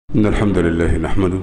إن الحمد لله نحمده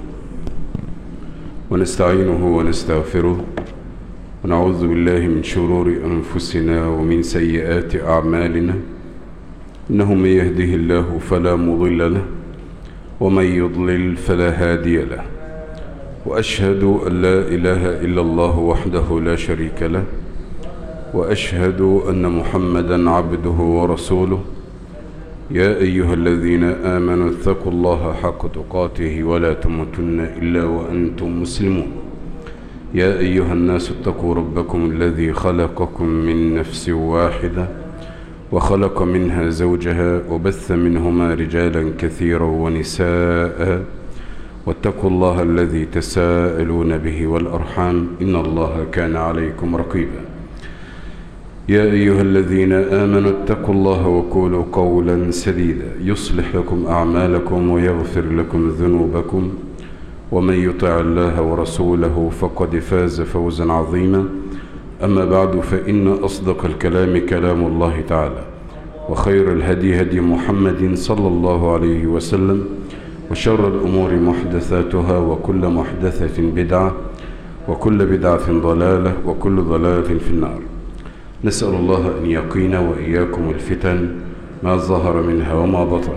ونستعينه ونستغفره ونعوذ بالله من شرور أنفسنا ومن سيئات أعمالنا إنه من يهده الله فلا مضل له ومن يضلل فلا هادي له وأشهد أن لا إله إلا الله وحده لا شريك له وأشهد أن محمدا عبده ورسوله يا أيها الذين آمنوا اتقوا الله حق تقاته ولا تموتن إلا وأنتم مسلمون يا أيها الناس اتقوا ربكم الذي خلقكم من نفس واحدة وخلق منها زوجها وبث منهما رجالا كثيرا ونساء واتقوا الله الذي تساءلون به والأرحام إن الله كان عليكم رقيبا يا أيها الذين آمنوا اتقوا الله وقولوا قولا سديدا يصلح لكم أعمالكم ويغفر لكم ذنوبكم ومن يطع الله ورسوله فقد فاز فوزا عظيما أما بعد فإن أصدق الكلام كلام الله تعالى وخير الهدي هدي محمد صلى الله عليه وسلم وشر الأمور محدثاتها وكل محدثة بدعة وكل بدعة ضلالة وكل ضلالة في النار نسأل الله أن يقينا وإياكم الفتن ما ظهر منها وما بطن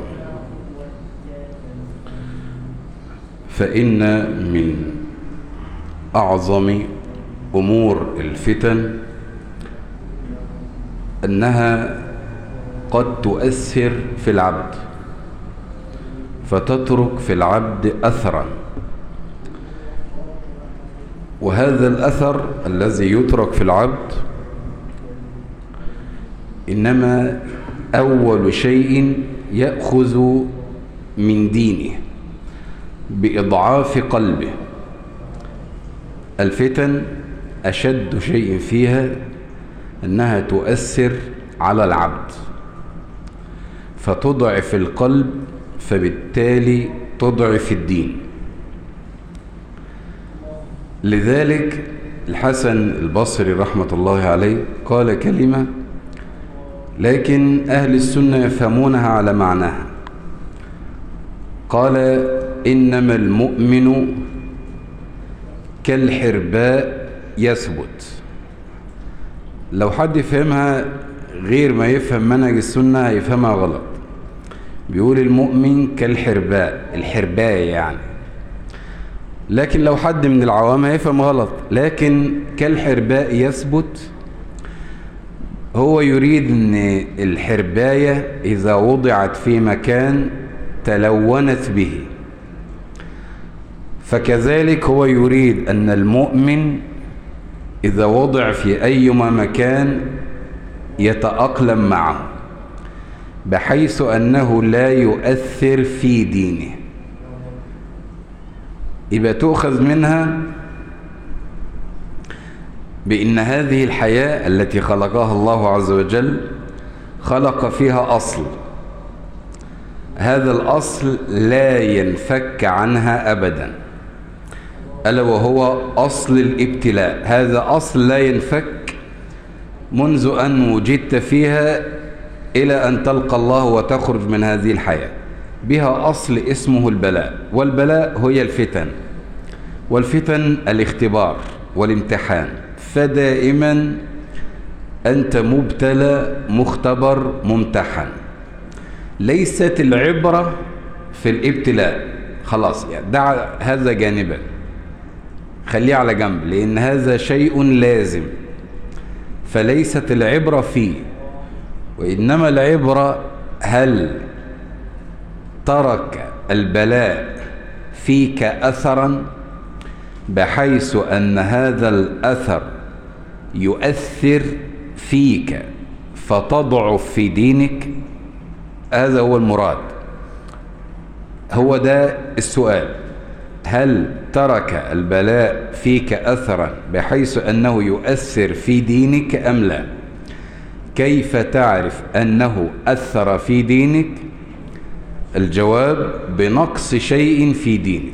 فإن من أعظم أمور الفتن أنها قد تؤثر في العبد فتترك في العبد أثرا وهذا الأثر الذي يترك في العبد إنما أول شيء يأخذ من دينه بإضعاف قلبه الفتن أشد شيء فيها أنها تؤثر على العبد فتضعف القلب فبالتالي تضعف الدين لذلك الحسن البصري رحمة الله عليه قال كلمة لكن أهل السنة يفهمونها على معناها قال إنما المؤمن كالحرباء يثبت لو حد يفهمها غير ما يفهم منهج السنة هيفهمها غلط بيقول المؤمن كالحرباء الحرباية يعني لكن لو حد من العوام هيفهم غلط لكن كالحرباء يثبت هو يريد ان الحرباية اذا وضعت في مكان تلونت به فكذلك هو يريد ان المؤمن اذا وضع في ايما مكان يتأقلم معه بحيث انه لا يؤثر في دينه يبقى تؤخذ منها بأن هذه الحياة التي خلقها الله عز وجل خلق فيها أصل هذا الأصل لا ينفك عنها أبدا ألا وهو أصل الابتلاء هذا أصل لا ينفك منذ أن وجدت فيها إلى أن تلقى الله وتخرج من هذه الحياة بها أصل اسمه البلاء والبلاء هي الفتن والفتن الاختبار والامتحان فدائما أنت مبتلى مختبر ممتحن ليست العبرة في الابتلاء خلاص يعني دع هذا جانبا خليه على جنب لأن هذا شيء لازم فليست العبرة فيه وإنما العبرة هل ترك البلاء فيك أثرا بحيث أن هذا الأثر يؤثر فيك فتضعف في دينك هذا هو المراد هو ده السؤال هل ترك البلاء فيك أثرا بحيث أنه يؤثر في دينك أم لا كيف تعرف أنه أثر في دينك الجواب بنقص شيء في دينك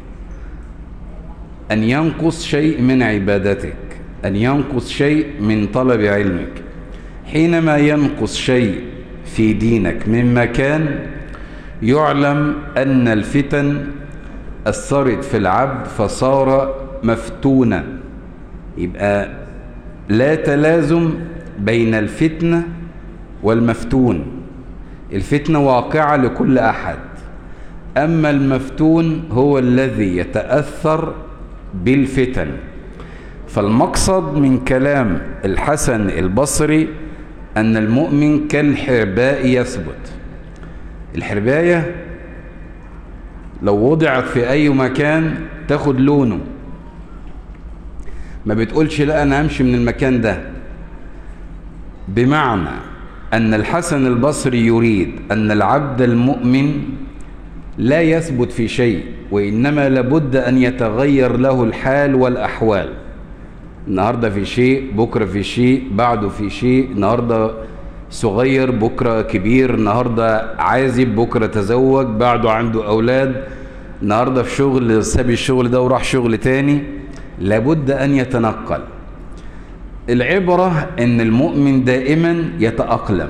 أن ينقص شيء من عبادتك أن ينقص شيء من طلب علمك حينما ينقص شيء في دينك من مكان يعلم أن الفتن أثرت في العبد فصار مفتونا يبقى لا تلازم بين الفتنة والمفتون الفتنة واقعة لكل أحد أما المفتون هو الذي يتأثر بالفتن فالمقصد من كلام الحسن البصري أن المؤمن كالحرباء يثبت الحرباية لو وضعت في أي مكان تاخد لونه ما بتقولش لا أنا همشي من المكان ده بمعنى أن الحسن البصري يريد أن العبد المؤمن لا يثبت في شيء وإنما لابد أن يتغير له الحال والأحوال النهاردة في شيء بكرة في شيء بعده في شيء النهاردة صغير بكرة كبير النهاردة عازب بكرة تزوج بعده عنده أولاد النهاردة في شغل ساب الشغل ده وراح شغل تاني لابد أن يتنقل العبرة أن المؤمن دائما يتأقلم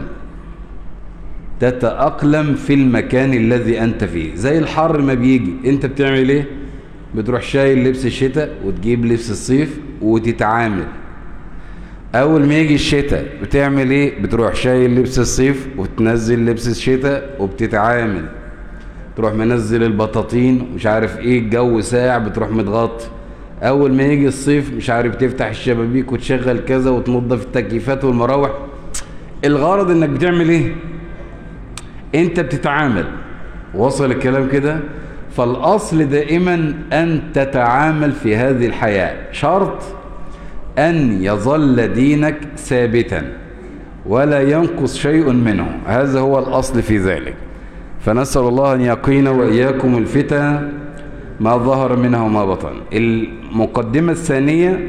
تتأقلم في المكان الذي أنت فيه زي الحر ما بيجي أنت بتعمل إيه بتروح شايل لبس الشتاء وتجيب لبس الصيف وتتعامل أول ما يجي الشتاء بتعمل إيه بتروح شايل لبس الصيف وتنزل لبس الشتاء وبتتعامل تروح منزل البطاطين مش عارف إيه الجو ساعة بتروح متغطي أول ما يجي الصيف مش عارف تفتح الشبابيك وتشغل كذا وتنظف التكييفات والمراوح الغرض إنك بتعمل إيه انت بتتعامل وصل الكلام كده فالأصل دائما أن تتعامل في هذه الحياة شرط أن يظل دينك ثابتا ولا ينقص شيء منه هذا هو الأصل في ذلك فنسأل الله أن يقين وإياكم الفتن ما ظهر منها وما بطن المقدمة الثانية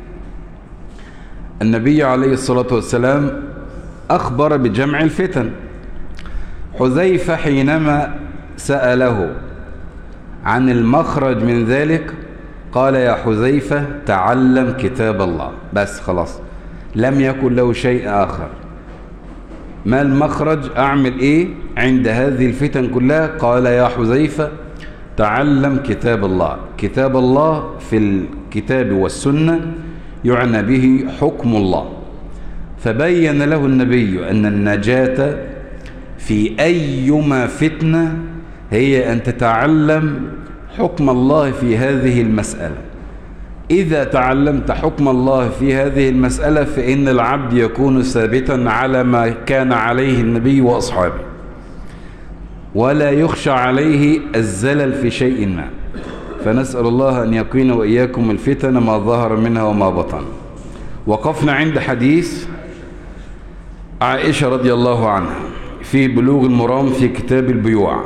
النبي عليه الصلاة والسلام أخبر بجمع الفتن حذيفة حينما سأله عن المخرج من ذلك قال يا حذيفة تعلم كتاب الله بس خلاص لم يكن له شيء آخر ما المخرج أعمل إيه عند هذه الفتن كلها قال يا حذيفة تعلم كتاب الله كتاب الله في الكتاب والسنة يعنى به حكم الله فبين له النبي أن النجاة في أيما فتنة هي أن تتعلم حكم الله في هذه المسألة إذا تعلمت حكم الله في هذه المسألة فإن العبد يكون ثابتا على ما كان عليه النبي وأصحابه ولا يخشى عليه الزلل في شيء ما فنسأل الله أن يقين وإياكم الفتن ما ظهر منها وما بطن وقفنا عند حديث عائشة رضي الله عنها في بلوغ المرام في كتاب البيوع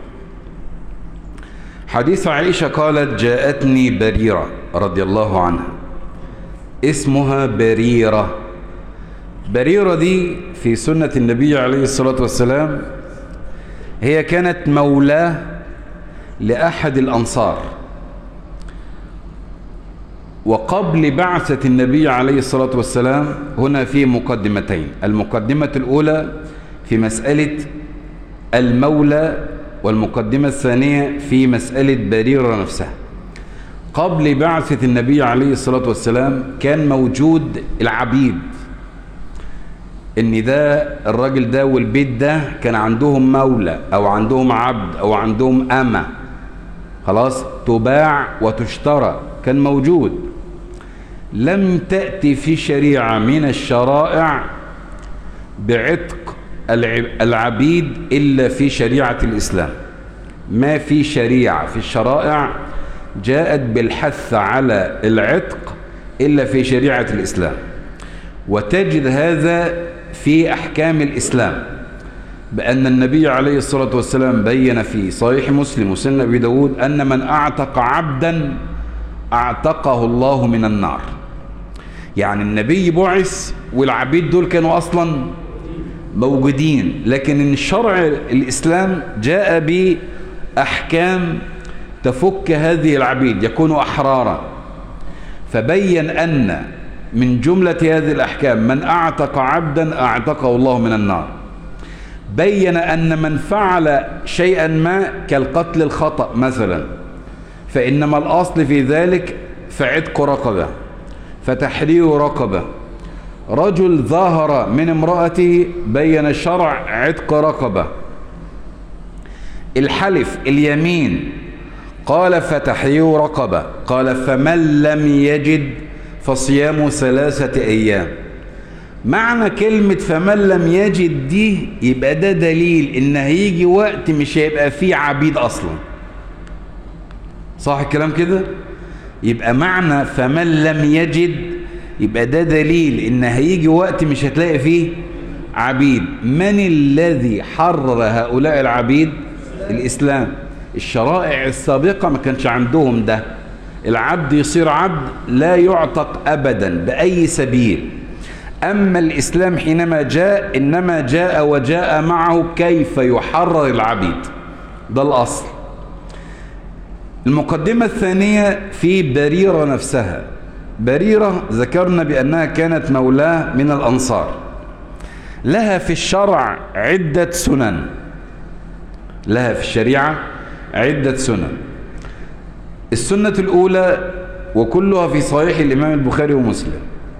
حديث عائشة قالت جاءتني بريرة رضي الله عنها اسمها بريرة بريرة دي في سنة النبي عليه الصلاة والسلام هي كانت مولاه لأحد الأنصار وقبل بعثة النبي عليه الصلاة والسلام هنا في مقدمتين المقدمة الأولى في مسألة المولى والمقدمة الثانية في مسألة بريرة نفسها قبل بعثة النبي عليه الصلاة والسلام كان موجود العبيد ان ده الراجل ده والبيت ده كان عندهم مولى او عندهم عبد او عندهم أمة خلاص تباع وتشترى كان موجود لم تأتي في شريعة من الشرائع بعتق العبيد إلا في شريعة الإسلام ما في شريعة في الشرائع جاءت بالحث على العتق إلا في شريعة الإسلام وتجد هذا في أحكام الإسلام بأن النبي عليه الصلاة والسلام بين في صحيح مسلم وسنة أبي داود أن من أعتق عبدا أعتقه الله من النار يعني النبي بعث والعبيد دول كانوا أصلا موجودين لكن الشرع الإسلام جاء بأحكام تفك هذه العبيد يكونوا أحرارا فبين أن من جملة هذه الأحكام من أعتق عبدا أعتقه الله من النار بين أن من فعل شيئا ما كالقتل الخطأ مثلا فإنما الأصل في ذلك فعتق رقبة فتحرير رقبة رجل ظاهر من امرأته بين الشرع عتق رقبة الحلف اليمين قال فتحرير رقبة قال فمن لم يجد فصيام ثلاثة أيام معنى كلمة فمن لم يجد دي يبقى ده دليل ان هيجي وقت مش هيبقى فيه عبيد اصلا صح الكلام كده يبقى معنى فمن لم يجد يبقى ده دليل ان هيجي وقت مش هتلاقي فيه عبيد من الذي حرر هؤلاء العبيد الاسلام الشرائع السابقة ما كانش عندهم ده العبد يصير عبد لا يعتق ابدا باي سبيل أما الإسلام حينما جاء إنما جاء وجاء معه كيف يحرر العبيد ده الأصل المقدمة الثانية في بريرة نفسها بريرة ذكرنا بأنها كانت مولاه من الأنصار لها في الشرع عدة سنن لها في الشريعة عدة سنن السنة الأولى وكلها في صحيح الإمام البخاري ومسلم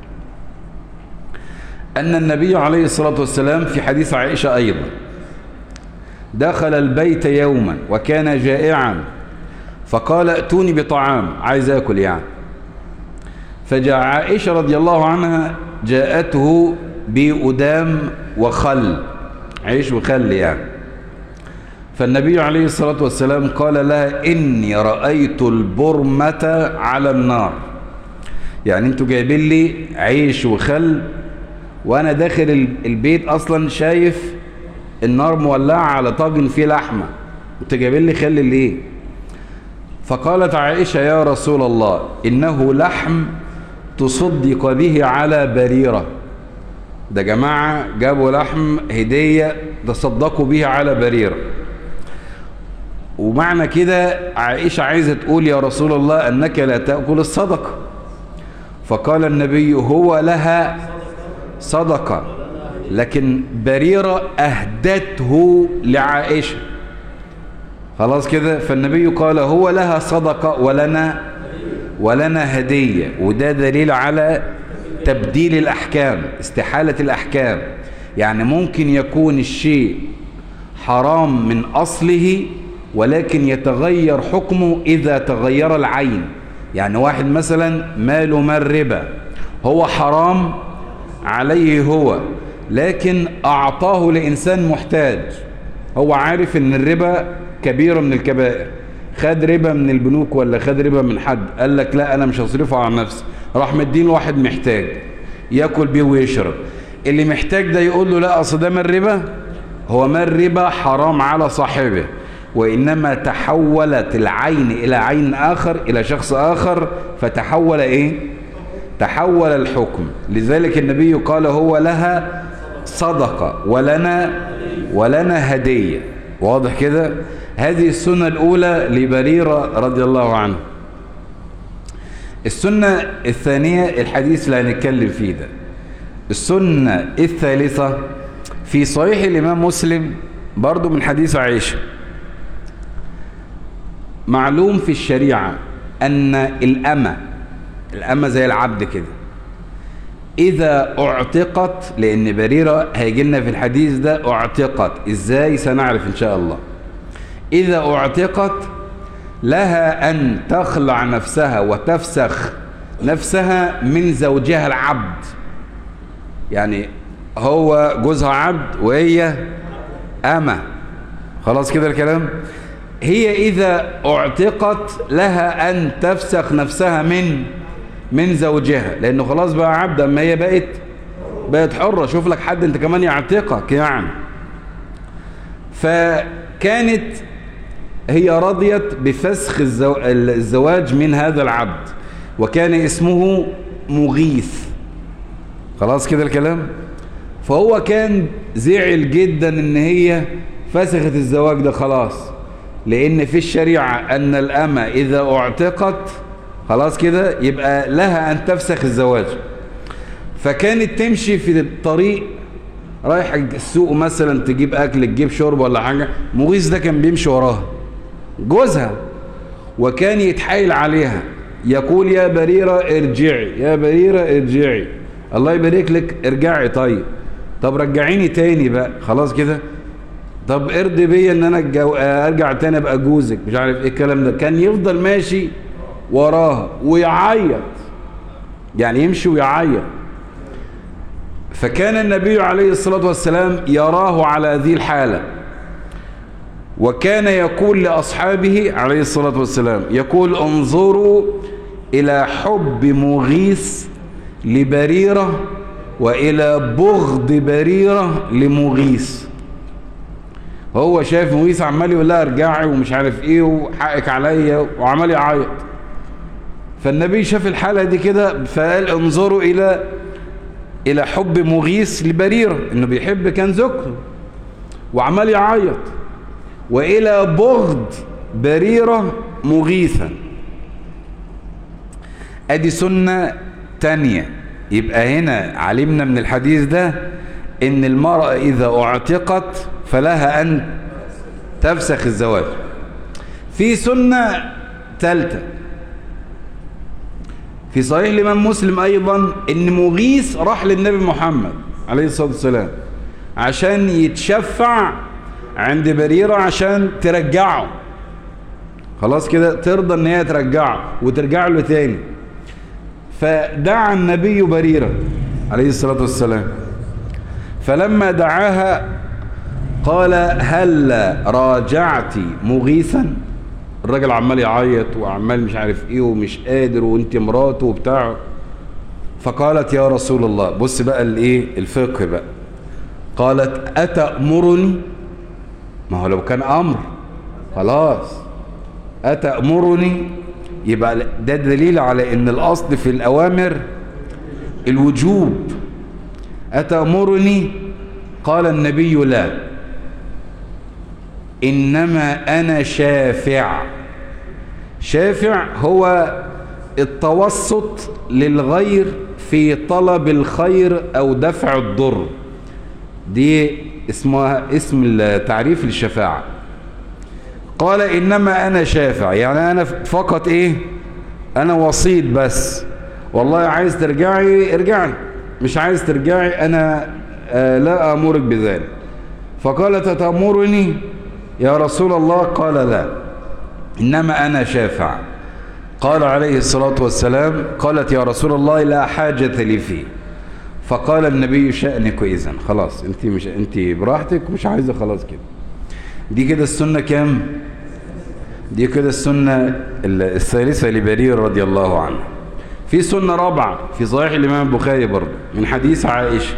أن النبي عليه الصلاة والسلام في حديث عائشة أيضا دخل البيت يوما وكان جائعا فقال ائتوني بطعام عايز أكل يعني فجاء عائشة رضي الله عنها جاءته بأدام وخل عيش وخل يعني فالنبي عليه الصلاة والسلام قال لها إني رأيت البرمة على النار يعني انتوا جايبين لي عيش وخل وانا داخل البيت اصلا شايف النار مولعه على طاجن فيه لحمه انت جايبين لي خل ليه فقالت عائشه يا رسول الله انه لحم تصدق به على بريره ده جماعه جابوا لحم هديه تصدقوا به على بريره ومعنى كده عائشه عايزه تقول يا رسول الله انك لا تاكل الصدقه فقال النبي هو لها صدقة لكن بريرة أهدته لعائشة خلاص كده فالنبي قال هو لها صدقة ولنا ولنا هدية وده دليل على تبديل الأحكام استحالة الأحكام يعني ممكن يكون الشيء حرام من أصله ولكن يتغير حكمه إذا تغير العين يعني واحد مثلا ماله مال ربا هو حرام عليه هو لكن أعطاه لإنسان محتاج هو عارف ان الربا كبيرة من الكبائر خد ربا من البنوك ولا خد ربا من حد قال لك لا أنا مش هصرفه على نفسي راح مدين واحد محتاج ياكل بيه ويشرب اللي محتاج ده يقول له لا أصل ده مال ربا هو مال ربا حرام على صاحبه وإنما تحولت العين إلى عين آخر إلى شخص آخر فتحول إيه تحول الحكم لذلك النبي قال هو لها صدقة ولنا ولنا هدية واضح كده هذه السنة الأولى لبريرة رضي الله عنه السنة الثانية الحديث اللي هنتكلم فيه ده السنة الثالثة في صحيح الإمام مسلم برضو من حديث عائشة معلوم في الشريعة أن الأمة الأمة زي العبد كده إذا اعتقت لأن بريرة هيجي لنا في الحديث ده اعتقت إزاي سنعرف إن شاء الله إذا اعتقت لها أن تخلع نفسها وتفسخ نفسها من زوجها العبد يعني هو جوزها عبد وهي أمة خلاص كده الكلام هي إذا اعتقت لها أن تفسخ نفسها من من زوجها لأنه خلاص بقى عبد أما هي بقت بقت حرة شوف لك حد أنت كمان يعتقك يعني فكانت هي رضيت بفسخ الزو... الزواج من هذا العبد وكان اسمه مغيث خلاص كده الكلام فهو كان زعل جدا ان هي فسخت الزواج ده خلاص لان في الشريعة ان الامة اذا اعتقت خلاص كده يبقى لها ان تفسخ الزواج فكانت تمشي في الطريق رايح السوق مثلا تجيب اكل تجيب شرب ولا حاجة مغيث ده كان بيمشي وراها جوزها وكان يتحايل عليها يقول يا بريرة ارجعي يا بريرة ارجعي الله يبارك لك ارجعي طيب طب رجعيني تاني بقى خلاص كده طب ارضي بيا ان انا الجو... ارجع تاني ابقى جوزك مش عارف ايه الكلام ده كان يفضل ماشي وراها ويعيط يعني يمشي ويعيط فكان النبي عليه الصلاة والسلام يراه على هذه الحالة وكان يقول لأصحابه عليه الصلاة والسلام يقول انظروا إلى حب مغيث لبريرة وإلى بغض بريرة لمغيث هو شايف مغيث عمال يقول لها ارجعي ومش عارف ايه وحقك عليا وعمال يعيط فالنبي شاف الحالة دي كده فقال انظروا إلى إلى حب مغيث لبريرة إنه بيحب كان زوجته وعمال يعيط وإلى بغض بريرة مغيثا أدي سنة تانية يبقى هنا علمنا من الحديث ده إن المرأة إذا اعتقت فلها أن تفسخ الزواج في سنة ثالثة في صحيح الإمام مسلم أيضا إن مغيث راح للنبي محمد عليه الصلاة والسلام عشان يتشفع عند بريرة عشان ترجعه خلاص كده ترضى ان هي ترجعه وترجع له تاني فدعا النبي بريرة عليه الصلاة والسلام فلما دعاها قال هل راجعت مغيثا الراجل عمال يعيط وعمال مش عارف ايه ومش قادر وانت مراته وبتاع فقالت يا رسول الله بص بقى الايه الفقه بقى قالت اتأمرني ما هو لو كان امر خلاص اتأمرني يبقى ده دليل على ان الاصل في الاوامر الوجوب اتأمرني قال النبي لا انما انا شافع شافع هو التوسط للغير في طلب الخير او دفع الضر دي اسمها اسم التعريف للشفاعة قال انما انا شافع يعني انا فقط ايه انا وسيط بس والله عايز ترجعي ارجعي مش عايز ترجعي انا آه لا امرك بذلك فقالت تأمرني يا رسول الله قال لا إنما أنا شافع قال عليه الصلاة والسلام قالت يا رسول الله لا حاجة لي فيه فقال النبي شأنك إذن خلاص انت مش انت براحتك مش عايزة خلاص كده دي كده السنة كام دي كده السنة الثالثة لبرير رضي الله عنه في سنة رابعة في صحيح الإمام البخاري برضه من حديث عائشة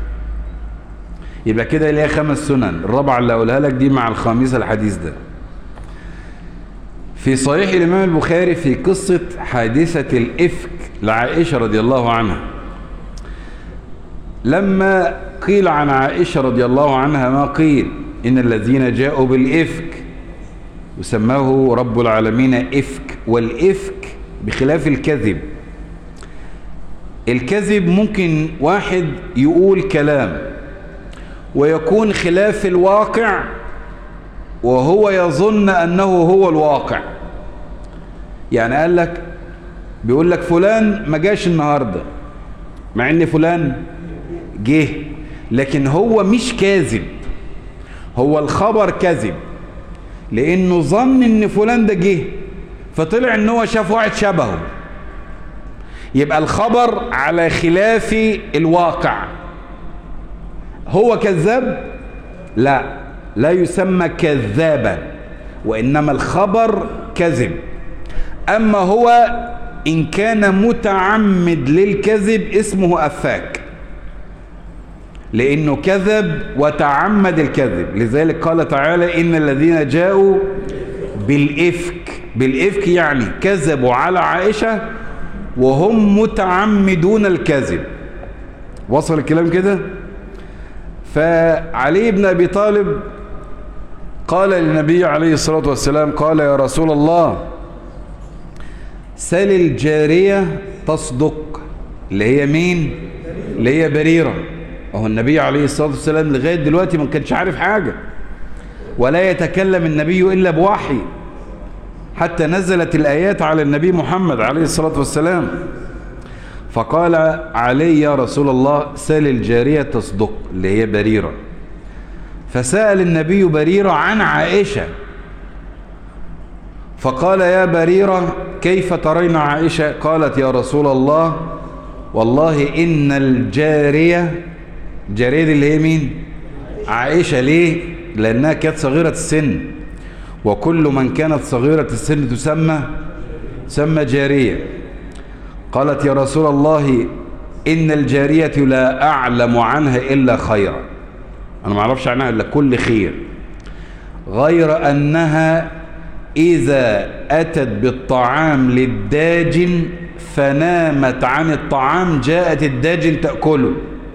يبقى كده ليها خمس سنن الرابعة اللي أقولها لك دي مع الخامسة الحديث ده في صحيح الإمام البخاري في قصة حادثة الإفك لعائشة رضي الله عنها لما قيل عن عائشة رضي الله عنها ما قيل إن الذين جاءوا بالإفك وسماه رب العالمين إفك والإفك بخلاف الكذب الكذب ممكن واحد يقول كلام ويكون خلاف الواقع وهو يظن أنه هو الواقع يعني قال لك بيقول لك فلان ما جاش النهاردة مع ان فلان جه لكن هو مش كاذب هو الخبر كذب لانه ظن ان فلان ده جه فطلع ان هو شاف واحد شبهه يبقى الخبر على خلاف الواقع هو كذاب لا لا يسمى كذابا وإنما الخبر كذب أما هو إن كان متعمد للكذب اسمه أفاك لأنه كذب وتعمد الكذب لذلك قال تعالى إن الذين جاءوا بالإفك بالإفك يعني كذبوا على عائشة وهم متعمدون الكذب وصل الكلام كده فعلي بن أبي طالب قال للنبي عليه الصلاة والسلام قال يا رسول الله سل الجارية تصدق اللي هي مين اللي هي بريرة هو النبي عليه الصلاة والسلام لغاية دلوقتي ما كانش عارف حاجة ولا يتكلم النبي إلا بوحي حتى نزلت الآيات على النبي محمد عليه الصلاة والسلام فقال علي يا رسول الله سل الجارية تصدق اللي هي بريرة فسأل النبي بريرة عن عائشة فقال يا بريرة كيف ترين عائشة قالت يا رسول الله والله إن الجارية الجارية دي اللي هي مين عائشة ليه لأنها كانت صغيرة السن وكل من كانت صغيرة السن تسمى تسمى جارية قالت يا رسول الله إن الجارية لا أعلم عنها إلا خيرا أنا ما أعرفش عنها إلا كل خير غير أنها إذا أتت بالطعام للداجن فنامت عن الطعام جاءت الداجن تأكله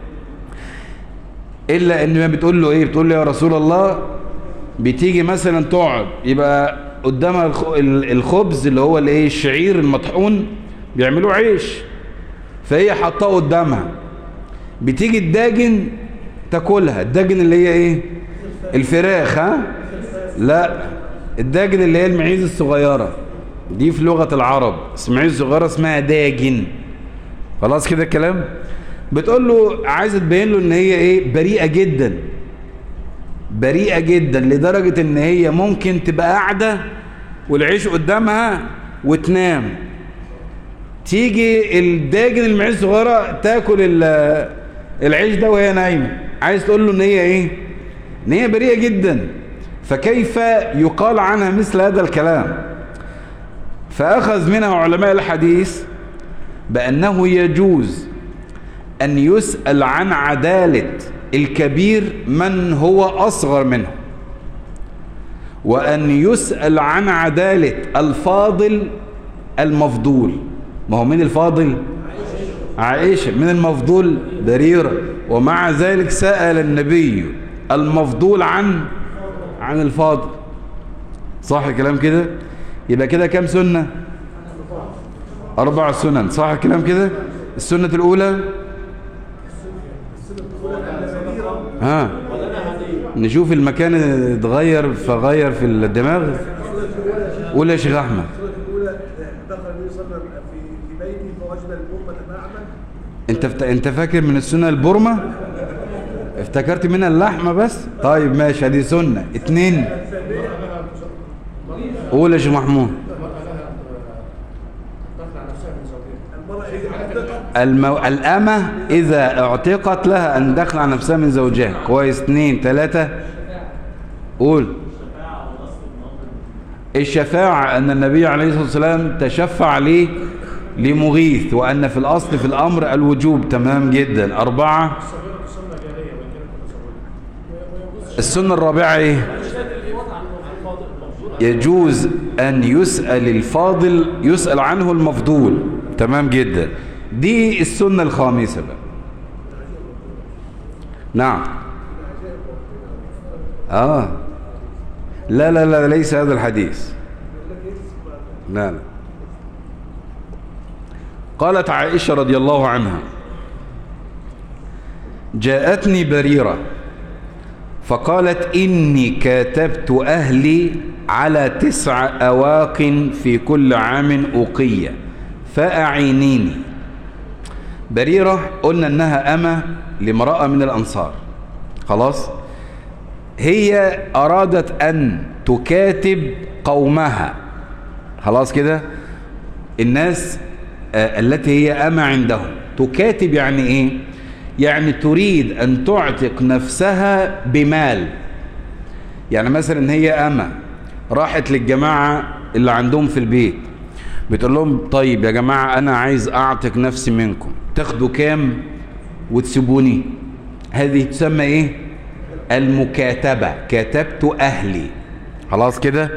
إلا إن ما بتقول له إيه بتقول له يا رسول الله بتيجي مثلا تقعد يبقى قدامها الخبز اللي هو الايه الشعير المطحون بيعملوا عيش فهي حطاه قدامها بتيجي الداجن تاكلها الداجن اللي هي ايه الفراخ ها لا الداجن اللي هي المعيز الصغيرة دي في لغة العرب المعيز الصغيرة اسمها داجن خلاص كده الكلام بتقول له عايزه تبين له ان هي ايه بريئة جدا بريئة جدا لدرجة ان هي ممكن تبقى قاعدة والعيش قدامها وتنام تيجي الداجن المعيز الصغيرة تاكل العيش ده وهي نايمة عايز تقول له ان هي ايه ان هي بريئة جدا فكيف يقال عنها مثل هذا الكلام فأخذ منها علماء الحديث بأنه يجوز أن يسأل عن عدالة الكبير من هو أصغر منه وأن يسأل عن عدالة الفاضل المفضول ما هو من الفاضل عائشة من المفضول بريرة ومع ذلك سأل النبي المفضول عن عن الفاضل صح الكلام كده يبقى كده كام سنة أربع سنن صح الكلام كده السنة الأولى ها نشوف المكان اتغير فغير في الدماغ قول يا شيخ احمد انت فت... انت فاكر من السنه البرمه افتكرت منها اللحمه بس طيب ماشي دي سنه اتنين قول يا شيخ محمود المو... الأمة إذا اعتقت لها أن دخل على نفسها من زوجها كويس اثنين ثلاثة قول الشفاعة أن النبي عليه الصلاة والسلام تشفع ليه لمغيث وأن في الأصل في الأمر الوجوب تمام جدا أربعة السنة الرابعة إيه يجوز أن يسأل الفاضل يسأل عنه المفضول تمام جدا دي السنة الخامسة بقى نعم آه لا لا لا ليس هذا الحديث لا لا قالت عائشة رضي الله عنها جاءتني بريرة فقالت إني كاتبت أهلي على تسع أواق في كل عام أقية فأعينيني بريرة قلنا أنها أمة لامرأة من الأنصار خلاص هي أرادت أن تكاتب قومها خلاص كده الناس التي هي أمة عندهم تكاتب يعني إيه يعني تريد أن تعتق نفسها بمال يعني مثلا هي أمة راحت للجماعة اللي عندهم في البيت بتقول لهم طيب يا جماعة أنا عايز أعتق نفسي منكم تاخدوا كام وتسيبوني هذه تسمى إيه المكاتبة كاتبت أهلي خلاص كده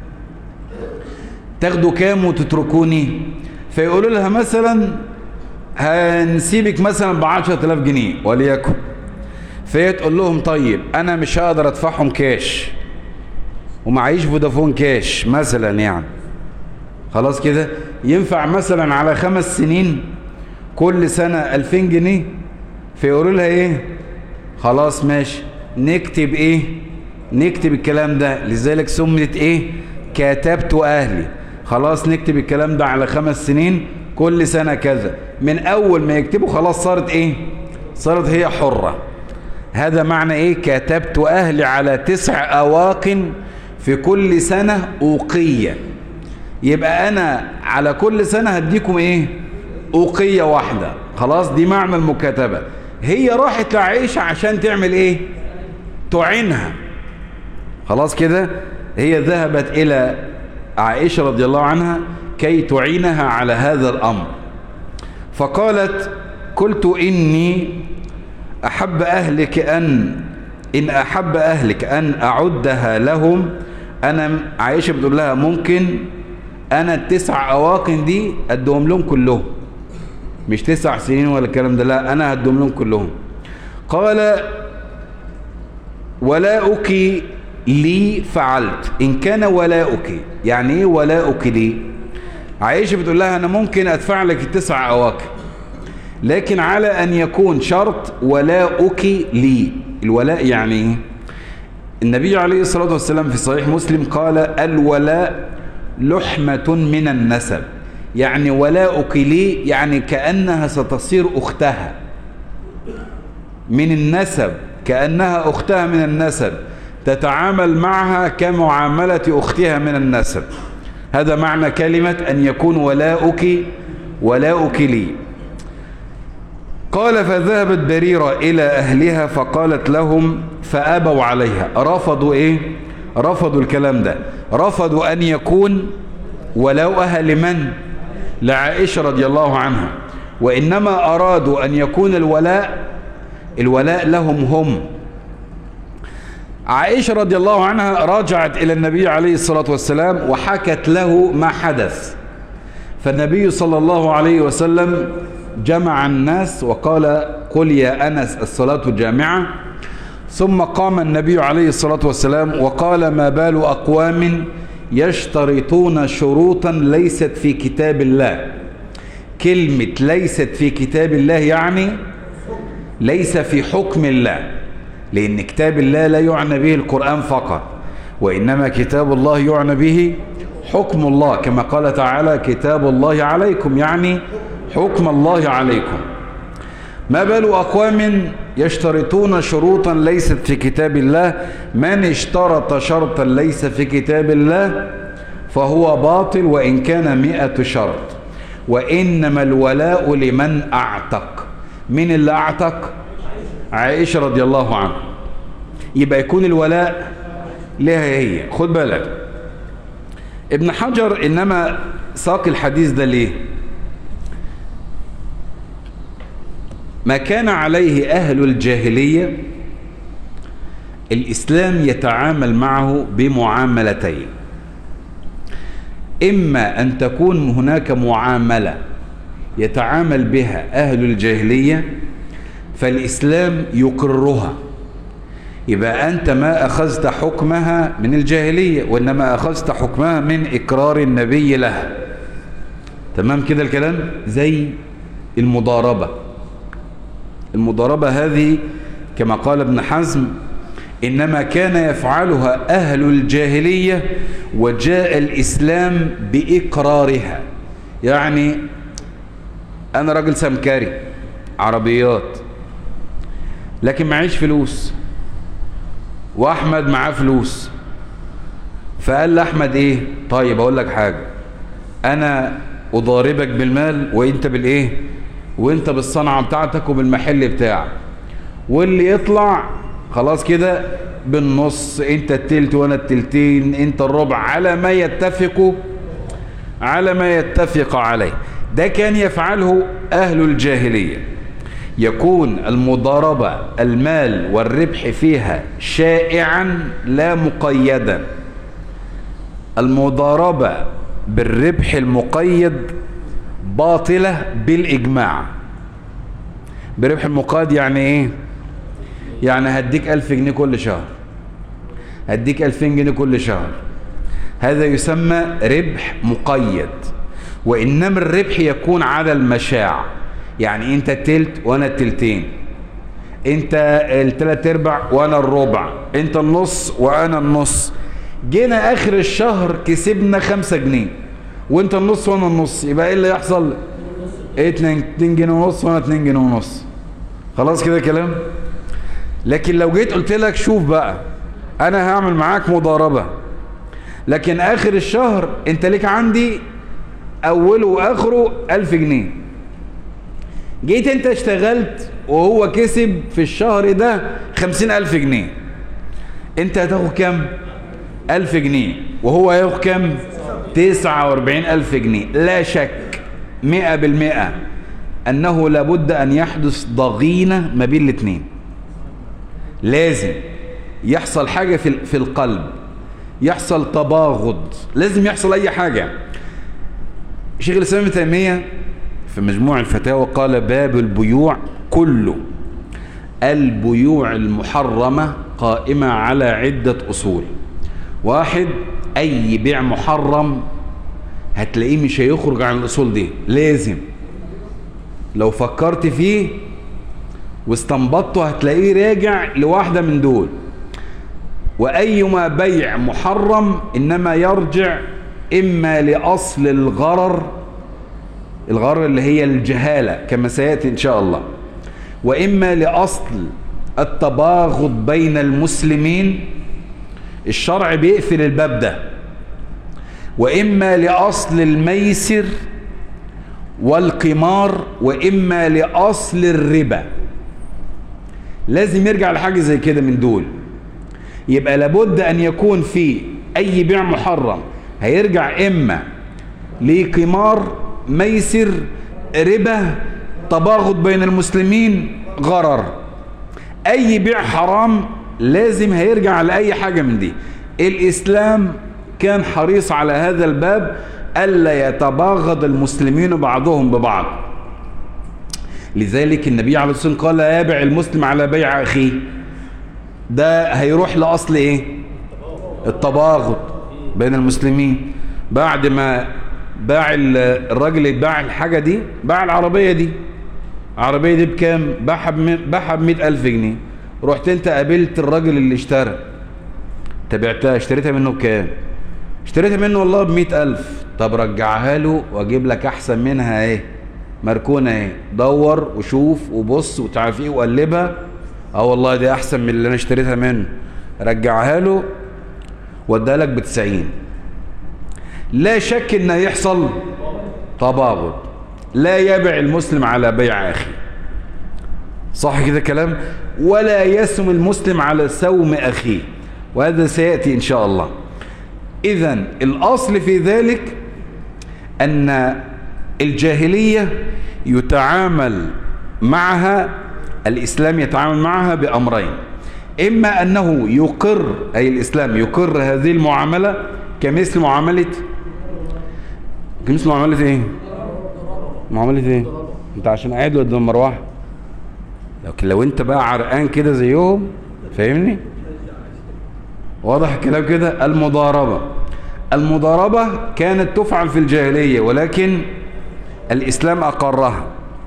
تاخدوا كام وتتركوني فيقولوا لها مثلا هنسيبك مثلا بعشرة آلاف جنيه وليكن فهي تقول لهم طيب أنا مش هقدر أدفعهم كاش ومعيش فودافون كاش مثلا يعني خلاص كده ينفع مثلا على خمس سنين كل سنة ألفين جنيه فيقولوا لها ايه خلاص ماشي نكتب ايه نكتب الكلام ده لذلك سميت ايه كتبت اهلي خلاص نكتب الكلام ده على خمس سنين كل سنة كذا من اول ما يكتبوا خلاص صارت ايه صارت هي حرة هذا معنى ايه كتبت اهلي على تسع اواق في كل سنة اوقية يبقى انا على كل سنة هديكم ايه اوقية واحدة خلاص دي معنى المكاتبة هي راحت لعائشة عشان تعمل ايه تعينها خلاص كده هي ذهبت الى عائشة رضي الله عنها كي تعينها على هذا الامر فقالت قلت اني احب اهلك ان ان احب اهلك ان اعدها لهم انا عائشة بتقول لها ممكن انا التسع اواقن دي ادهم لهم كلهم مش تسع سنين ولا الكلام ده لا انا هدهم لهم كلهم قال ولاؤك لي فعلت ان كان ولاؤك يعني ايه ولاؤك لي عائشة بتقول لها انا ممكن ادفع لك التسع اواقن لكن على ان يكون شرط ولاؤك لي الولاء يعني ايه النبي عليه الصلاة والسلام في صحيح مسلم قال الولاء لحمة من النسب يعني ولاؤك لي يعني كأنها ستصير أختها من النسب كأنها أختها من النسب تتعامل معها كمعاملة أختها من النسب هذا معنى كلمة أن يكون ولاؤك ولاؤك لي قال فذهبت بريرة إلى أهلها فقالت لهم فأبوا عليها رفضوا إيه رفضوا الكلام ده رفضوا أن يكون ولاؤها لمن لعائشة رضي الله عنها وإنما أرادوا أن يكون الولاء الولاء لهم هم عائشة رضي الله عنها راجعت إلى النبي عليه الصلاة والسلام وحكت له ما حدث فالنبي صلى الله عليه وسلم جمع الناس وقال قل يا أنس الصلاة جامعة ثم قام النبي عليه الصلاة والسلام وقال ما بال أقوام يشترطون شروطا ليست في كتاب الله كلمة ليست في كتاب الله يعني ليس في حكم الله لأن كتاب الله لا يعنى به القرآن فقط وإنما كتاب الله يعنى به حكم الله كما قال تعالى كتاب الله عليكم يعني حكم الله عليكم ما بال أقوام يشترطون شروطا ليست في كتاب الله من اشترط شرطا ليس في كتاب الله فهو باطل وإن كان مئة شرط وإنما الولاء لمن أعتق من اللي أعتق عائشة رضي الله عنها يبقى يكون الولاء لها هي خد بالك ابن حجر إنما ساق الحديث ده ليه ما كان عليه أهل الجاهلية الإسلام يتعامل معه بمعاملتين إما أن تكون هناك معاملة يتعامل بها أهل الجاهلية فالإسلام يقرها يبقى أنت ما أخذت حكمها من الجاهلية وإنما أخذت حكمها من إقرار النبي لها تمام كده الكلام زي المضاربة المضاربة هذه كما قال ابن حزم إنما كان يفعلها أهل الجاهلية وجاء الإسلام بإقرارها يعني أنا راجل سمكري عربيات لكن معيش فلوس وأحمد معاه فلوس فقال لأحمد إيه طيب أقول لك حاجة أنا أضاربك بالمال وإنت بالإيه وإنت بالصنعة بتاعتك وبالمحل بتاعك واللي يطلع خلاص كده بالنص انت التلت وانا التلتين انت الربع على ما يتفقوا على ما يتفق عليه ده كان يفعله اهل الجاهلية يكون المضاربة المال والربح فيها شائعا لا مقيدا المضاربة بالربح المقيد باطلة بالإجماع بربح المقيد يعني ايه يعني هديك ألف جنيه كل شهر هديك ألفين جنيه كل شهر هذا يسمى ربح مقيد وإنما الربح يكون على المشاع يعني أنت التلت وأنا التلتين انت التلات ارباع وانا الربع انت النص وانا النص جينا اخر الشهر كسبنا خمسة جنيه وانت النص وانا النص يبقى ايه اللي يحصل ايه اتنين, اتنين جنيه ونص وانا اتنين جنيه ونص خلاص كده كلام لكن لو جيت قلت لك شوف بقى انا هعمل معاك مضاربة لكن اخر الشهر انت ليك عندي اوله واخره الف جنيه جيت انت اشتغلت وهو كسب في الشهر ده خمسين الف جنيه انت هتاخد كام الف جنيه وهو هياخد كام تسعة واربعين الف جنيه لا شك مئة بالمئة انه لابد ان يحدث ضغينة ما بين الاثنين لازم يحصل حاجة في في القلب يحصل تباغض لازم يحصل اي حاجة شيخ الاسلام ابن تيمية في مجموع الفتاوى قال باب البيوع كله البيوع المحرمة قائمة على عدة أصول واحد أي بيع محرم هتلاقيه مش هيخرج عن الأصول دي لازم لو فكرت فيه واستنبطته هتلاقيه راجع لواحدة من دول وأيما بيع محرم إنما يرجع إما لأصل الغرر الغرر اللي هي الجهالة كما سيأتي إن شاء الله وإما لأصل التباغض بين المسلمين الشرع بيقفل الباب ده وإما لأصل الميسر والقمار وإما لأصل الربا لازم يرجع لحاجة زي كده من دول يبقى لابد أن يكون في أي بيع محرم هيرجع إما لقمار ميسر ربا تباغض بين المسلمين غرر أي بيع حرام لازم هيرجع لأي حاجة من دي الإسلام كان حريص على هذا الباب ألا يتباغض المسلمين بعضهم ببعض لذلك النبي عليه الصلاة والسلام قال لا يبع المسلم على بيع أخيه ده هيروح لأصل إيه التباغض بين المسلمين بعد ما باع الراجل اللي باع الحاجة دي باع العربية دي العربية دي بكام باعها باعها ب ألف جنيه رحت انت قابلت الراجل اللي اشترى تبعتها اشتريتها منه بكام اشتريتها منه والله ب ألف طب رجعها له واجيب لك احسن منها ايه مركونة ايه دور وشوف وبص وتعرف ايه وقلبها اه والله دي احسن من اللي انا اشتريتها منه رجعها له واديها لك بتسعين لا شك ان يحصل تباغض لا يبع المسلم على بيع اخي صح كده كلام ولا يسم المسلم على سوم اخيه وهذا سياتي ان شاء الله اذا الاصل في ذلك ان الجاهليه يتعامل معها الاسلام يتعامل معها بامرين اما انه يقر اي الاسلام يقر هذه المعامله كمثل معامله كمثل معامله ايه معامله ايه انت عشان قاعد له قدام المروحه لكن لو انت بقى عرقان كده زيهم فاهمني واضح الكلام كده المضاربه المضاربه كانت تفعل في الجاهليه ولكن الاسلام اقرها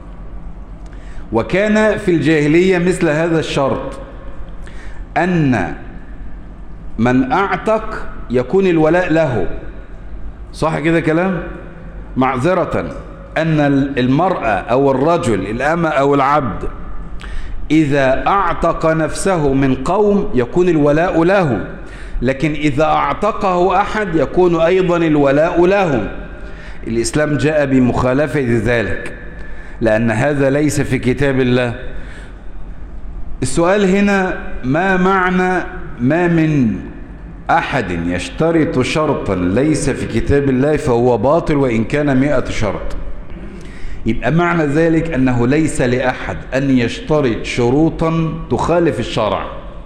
وكان في الجاهليه مثل هذا الشرط ان من اعتق يكون الولاء له صح كده كلام معذرة أن المرأة أو الرجل الأمة أو العبد إذا أعتق نفسه من قوم يكون الولاء له لكن إذا أعتقه أحد يكون أيضا الولاء له الإسلام جاء بمخالفة ذلك لأن هذا ليس في كتاب الله السؤال هنا ما معنى ما من أحد يشترط شرطا ليس في كتاب الله فهو باطل وإن كان مئة شرط يبقى معنى ذلك أنه ليس لأحد أن يشترط شروطا تخالف الشرع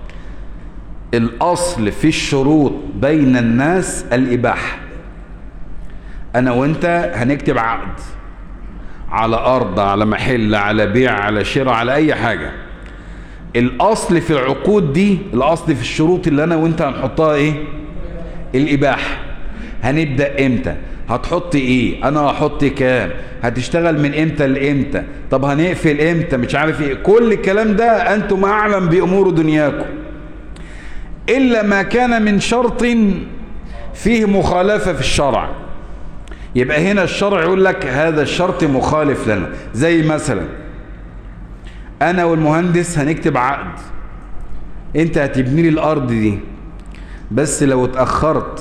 الأصل في الشروط بين الناس الإباحة أنا وأنت هنكتب عقد على أرض على محل على بيع على شراء على أي حاجة الأصل في العقود دي الأصل في الشروط اللي أنا وأنت هنحطها إيه الإباحة هنبدأ إمتى هتحط ايه انا هحط كام هتشتغل من امتى لامتى طب هنقفل امتى مش عارف ايه كل الكلام ده انتم اعلم بامور دنياكم الا ما كان من شرط فيه مخالفة في الشرع يبقى هنا الشرع يقول لك هذا الشرط مخالف لنا زي مثلا انا والمهندس هنكتب عقد انت هتبني لي الارض دي بس لو اتأخرت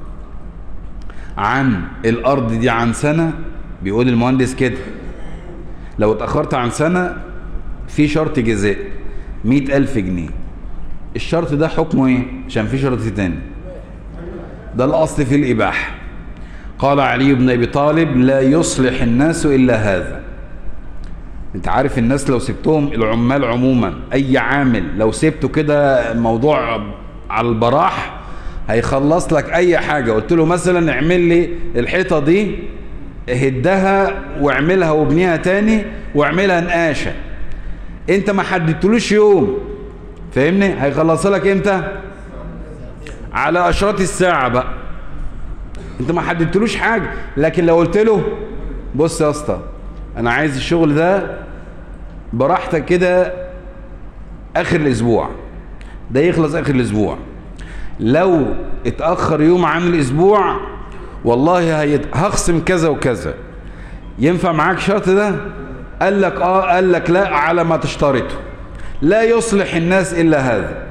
عن الارض دي عن سنة بيقول المهندس كده لو اتأخرت عن سنة في شرط جزاء مئة الف جنيه الشرط ده حكمه ايه عشان في شرط تاني ده الاصل في الاباحة قال علي بن ابي طالب لا يصلح الناس الا هذا انت عارف الناس لو سبتهم العمال عموما اي عامل لو سبته كده الموضوع على البراح هيخلص لك اي حاجة قلت له مثلا اعمل لي الحيطة دي هدها واعملها وابنيها تاني واعملها نقاشة انت ما حددتلوش يوم فاهمني هيخلصها لك امتى على اشراط الساعة بقى انت ما حددتلوش حاجة لكن لو قلت له بص يا اسطى انا عايز الشغل ده براحتك كده اخر الاسبوع ده يخلص اخر الاسبوع لو اتأخر يوم عن الاسبوع والله هيت... هخصم كذا وكذا ينفع معاك شرط ده قال لك اه قال لك لا على ما تشترطه لا يصلح الناس الا هذا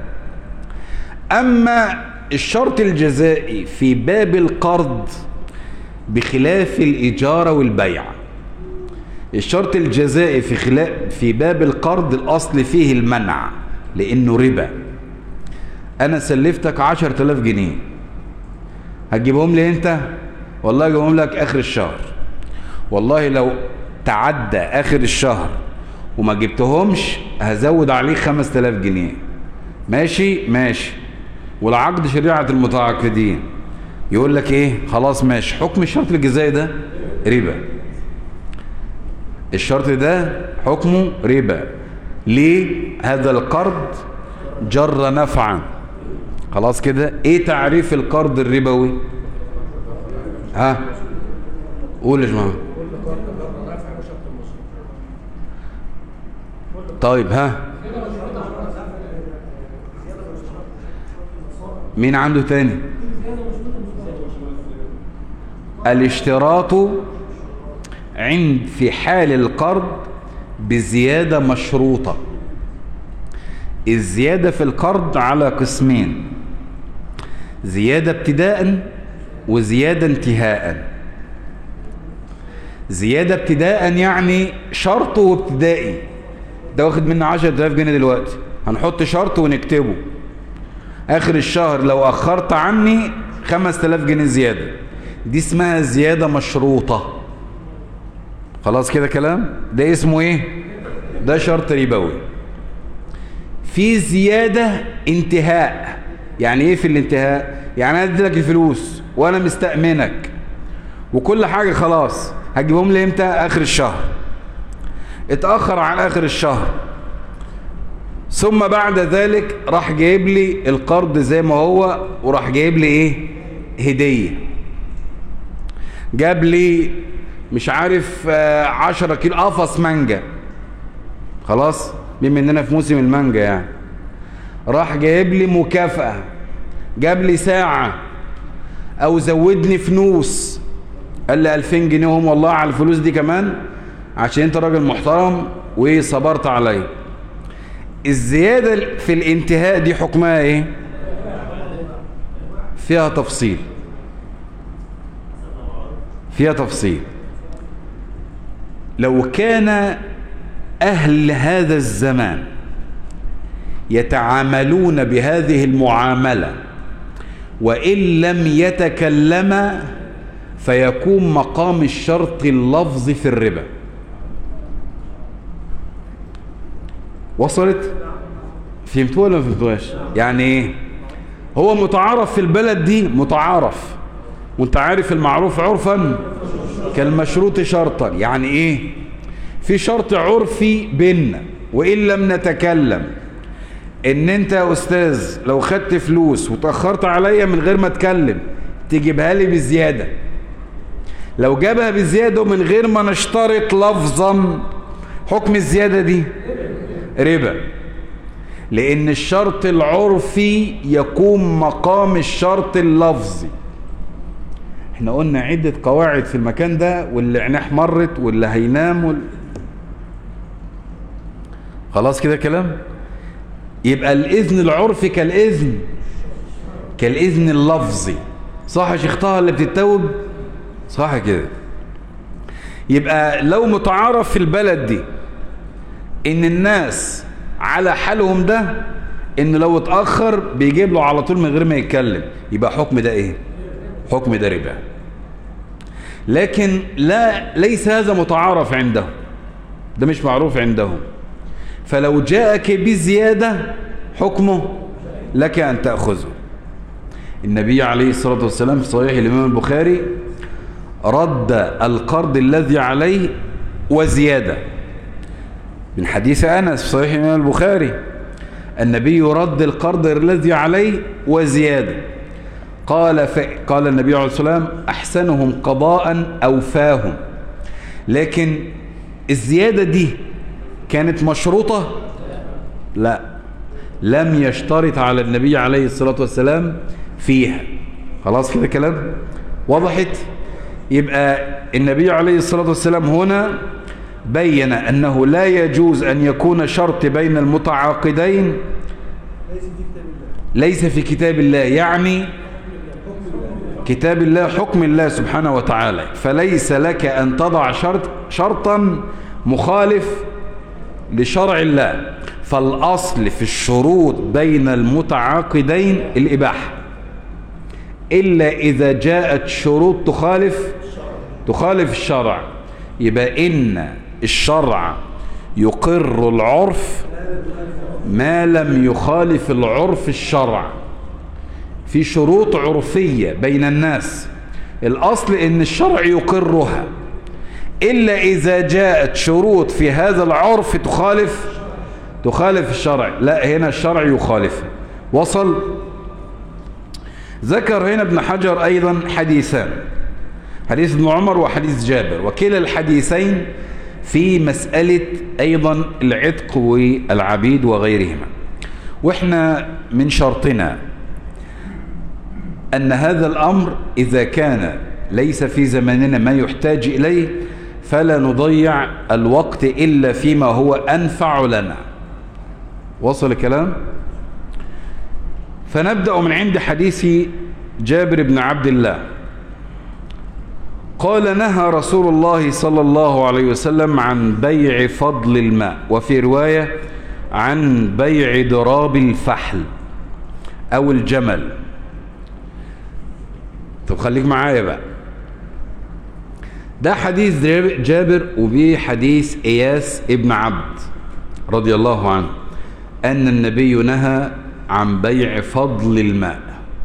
اما الشرط الجزائي في باب القرض بخلاف الإجارة والبيع الشرط الجزائي في, خلاف في باب القرض الأصل فيه المنع لأنه ربا أنا سلفتك عشر تلاف جنيه هتجيبهم لي أنت والله هجيبهم لك آخر الشهر والله لو تعدى آخر الشهر وما جبتهمش هزود عليك خمس تلاف جنيه ماشي ماشي والعقد شريعة المتعاقدين يقول لك ايه خلاص ماشي حكم الشرط الجزائي ده ربا الشرط ده حكمه ربا ليه هذا القرض جر نفعا خلاص كده ايه تعريف القرض الربوي ها قول يا جماعه طيب ها مين عنده تاني الاشتراط عند في حال القرض بزيادة مشروطة الزيادة في القرض على قسمين زيادة ابتداء وزيادة انتهاء زيادة ابتداء يعني شرطه ابتدائي ده واخد منه 10000 جنيه دلوقتي هنحط شرط ونكتبه اخر الشهر لو اخرت عني 5000 جنيه زيادة دي اسمها زيادة مشروطة خلاص كده كلام ده اسمه ايه ده شرط ربوي في زيادة انتهاء يعني ايه في الانتهاء يعني انا ادي لك الفلوس وانا مستأمنك وكل حاجة خلاص هتجيبهم لي امتى اخر الشهر اتأخر عن اخر الشهر ثم بعد ذلك راح جايب لي القرض زي ما هو وراح جايب لي ايه هدية جاب لي مش عارف آه عشرة كيلو قفص مانجا خلاص بما اننا في موسم المانجا يعني راح جايب لي مكافأة جاب لي ساعة او زودني فلوس قال لي 2000 جنيه هم والله على الفلوس دي كمان عشان انت راجل محترم وصبرت عليا الزيادة في الانتهاء دي حكمها ايه فيها تفصيل فيها تفصيل لو كان أهل هذا الزمان يتعاملون بهذه المعاملة وإن لم يتكلم فيكون مقام الشرط اللفظ في الربا وصلت فهمتوها ولا ما فهمتوهاش يعني ايه هو متعارف في البلد دي متعارف وانت عارف المعروف عرفا كالمشروط شرطا يعني ايه في شرط عرفي بيننا وان لم نتكلم ان انت يا استاذ لو خدت فلوس وتاخرت عليا من غير ما اتكلم تجيبها لي بزياده لو جابها بزيادة ومن غير ما نشترط لفظا حكم الزيادة دي ربا لأن الشرط العرفي يقوم مقام الشرط اللفظي احنا قلنا عدة قواعد في المكان ده واللي عناح مرت واللي هينام وال... خلاص كده كلام يبقى الإذن العرفي كالإذن كالإذن اللفظي صح يا شيخ طه اللي بتتوب صح كده يبقى لو متعارف في البلد دي ان الناس على حالهم ده ان لو اتأخر بيجيب له على طول من غير ما يتكلم يبقى حكم ده ايه حكم ده ربا لكن لا ليس هذا متعارف عندهم ده مش معروف عندهم فلو جاءك بزيادة حكمه لك أن تأخذه النبي عليه الصلاة والسلام في صحيح الإمام البخاري رد القرض الذي عليه وزيادة من حديث أنس في صحيح الإمام البخاري النبي رد القرض الذي عليه وزيادة قال ف... قال النبي عليه الصلاة والسلام أحسنهم قضاء أوفاهم لكن الزيادة دي كانت مشروطة لا لم يشترط على النبي عليه الصلاة والسلام فيها خلاص كده كلام وضحت يبقى النبي عليه الصلاة والسلام هنا بين أنه لا يجوز أن يكون شرط بين المتعاقدين ليس في كتاب الله يعني كتاب الله حكم الله سبحانه وتعالى فليس لك أن تضع شرط شرطا مخالف لشرع الله فالأصل في الشروط بين المتعاقدين الإباحة إلا إذا جاءت شروط تخالف تخالف الشرع يبقى إن الشرع يقر العرف ما لم يخالف العرف الشرع في شروط عرفية بين الناس الأصل إن الشرع يقرها إلا إذا جاءت شروط في هذا العرف تخالف تخالف الشرع لا هنا الشرع يخالف وصل ذكر هنا ابن حجر أيضا حديثان حديث ابن عمر وحديث جابر وكلا الحديثين في مسألة أيضا العتق والعبيد وغيرهما وإحنا من شرطنا أن هذا الأمر إذا كان ليس في زماننا ما يحتاج إليه فلا نضيع الوقت إلا فيما هو أنفع لنا وصل الكلام فنبدأ من عند حديث جابر بن عبد الله قال نهى رسول الله صلى الله عليه وسلم عن بيع فضل الماء وفي رواية عن بيع ضراب الفحل أو الجمل طب خليك معايا بقى ده حديث جابر وبيه حديث إياس ابن عبد رضي الله عنه أن النبي نهى عن بيع فضل الماء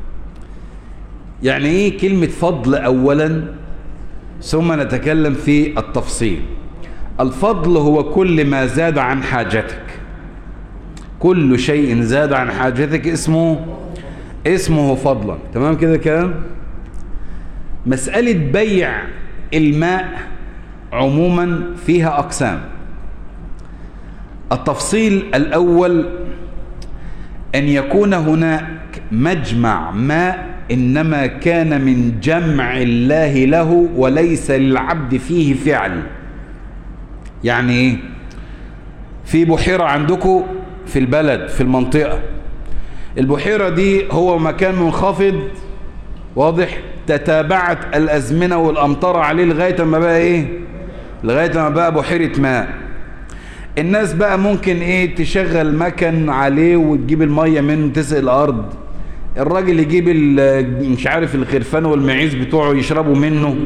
يعني ايه كلمة فضل اولا ثم نتكلم في التفصيل الفضل هو كل ما زاد عن حاجتك كل شيء زاد عن حاجتك اسمه اسمه فضلا تمام كده كلام مسألة بيع الماء عموما فيها أقسام التفصيل الأول أن يكون هناك مجمع ماء إنما كان من جمع الله له وليس للعبد فيه فعل يعني إيه في بحيرة عندكم في البلد في المنطقة البحيرة دي هو مكان منخفض واضح تتابعت الأزمنة والأمطار عليه لغاية ما بقى إيه لغاية ما بقى بحيرة ماء الناس بقى ممكن ايه تشغل مكن عليه وتجيب المية منه تسقي الارض الراجل يجيب مش عارف الخرفان والمعيز بتوعه يشربوا منه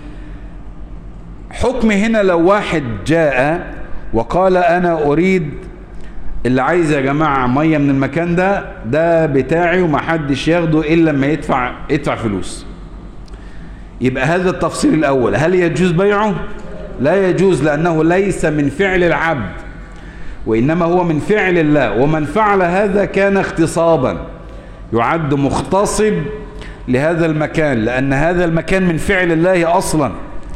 حكم هنا لو واحد جاء وقال انا اريد اللي عايز يا جماعة مية من المكان ده ده بتاعي ومحدش ياخده الا لما يدفع يدفع فلوس يبقى هذا التفصيل الاول هل يجوز بيعه لا يجوز لأنه ليس من فعل العبد وإنما هو من فعل الله ومن فعل هذا كان اغتصابا يعد مغتصب لهذا المكان لأن هذا المكان من فعل الله أصلا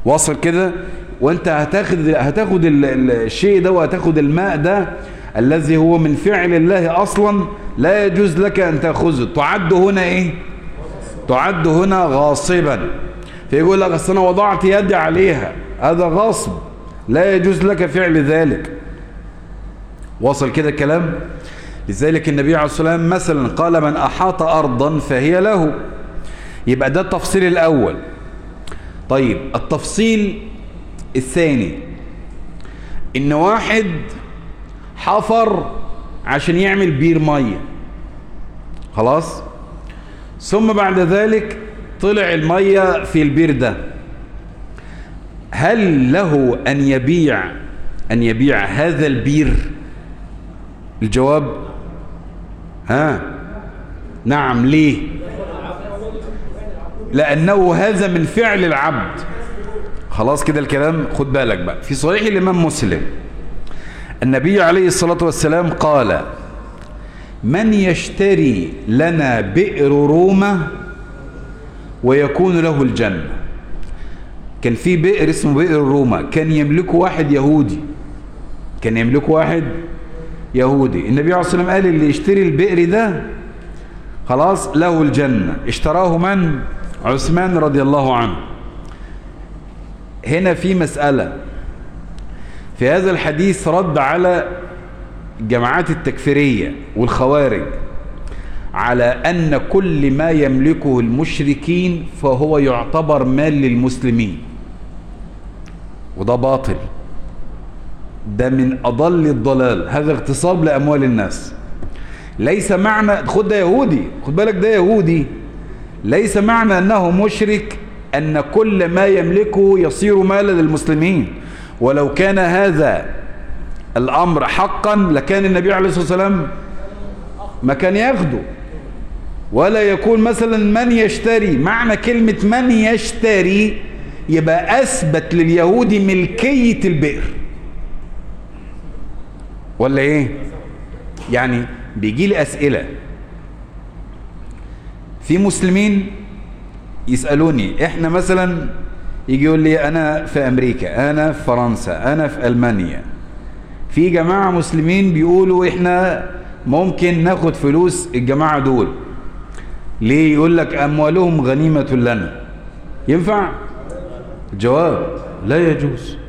واصل كده وانت هتاخد هتاخد ال- ال- الشيء ده وهتاخد الماء ده الذي هو من فعل الله اصلا لا يجوز لك ان تاخذه تعد هنا ايه تعد هنا غاصبا فيقول لك اصل انا وضعت يدي عليها هذا غصب لا يجوز لك فعل ذلك وصل كده الكلام لذلك النبي عليه الصلاة والسلام مثلا قال من أحاط أرضا فهي له يبقى ده التفصيل الأول طيب التفصيل الثاني إن واحد حفر عشان يعمل بير مية خلاص ثم بعد ذلك طلع المية في البير ده هل له أن يبيع أن يبيع هذا البير الجواب ها نعم ليه لأنه هذا من فعل العبد خلاص كده الكلام خد بالك بقى في صحيح الإمام مسلم النبي عليه الصلاة والسلام قال من يشتري لنا بئر روما ويكون له الجنة كان في بئر اسمه بئر روما كان يملكه واحد يهودي كان يملكه واحد يهودي النبي عليه الصلاة والسلام قال اللي يشتري البئر ده خلاص له الجنة اشتراه من عثمان رضي الله عنه هنا في مسألة في هذا الحديث رد على الجماعات التكفيرية والخوارج على أن كل ما يملكه المشركين فهو يعتبر مال للمسلمين وده باطل ده من أضل الضلال هذا اغتصاب لأموال الناس ليس معنى خد ده يهودي خد بالك ده يهودي ليس معنى أنه مشرك أن كل ما يملكه يصير مالا للمسلمين ولو كان هذا الأمر حقا لكان النبي عليه الصلاة والسلام ما كان ياخده ولا يكون مثلا من يشتري معنى كلمة من يشتري يبقى أثبت لليهودي ملكية البئر ولا ايه يعني بيجي لي أسئلة في مسلمين يسألوني احنا مثلا يجي يقول لي انا في امريكا انا في فرنسا انا في المانيا في جماعة مسلمين بيقولوا احنا ممكن ناخد فلوس الجماعة دول ليه يقول لك اموالهم غنيمة لنا ينفع جواب لا يجوز